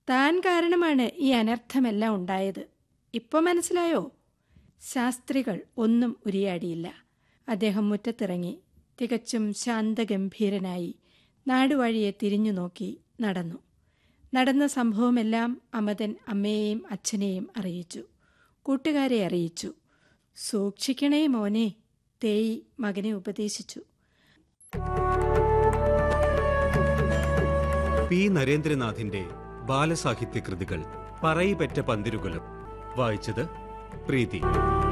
താൻ കാരണമാണ് ഈ അനർത്ഥമെല്ലാം ഉണ്ടായത് ഇപ്പൊ മനസ്സിലായോ ശാസ്ത്രികൾ ഒന്നും ഉരിയാടിയില്ല അദ്ദേഹം മുറ്റത്തിറങ്ങി തികച്ചും ശാന്തഗംഭീരനായി നാടുവഴിയെ തിരിഞ്ഞു നോക്കി നടന്നു നടന്ന സംഭവമെല്ലാം അമതൻ അമ്മയെയും അച്ഛനെയും അറിയിച്ചു കൂട്ടുകാരെ അറിയിച്ചു സൂക്ഷിക്കണേ മോനെ തേയി മകനെ ഉപദേശിച്ചു പി നരേന്ദ്രനാഥിന്റെ ബാലസാഹിത്യ കൃതികൾ പറയിപെറ്റ പന്തിരുകുലം വായിച്ചത് പ്രീതി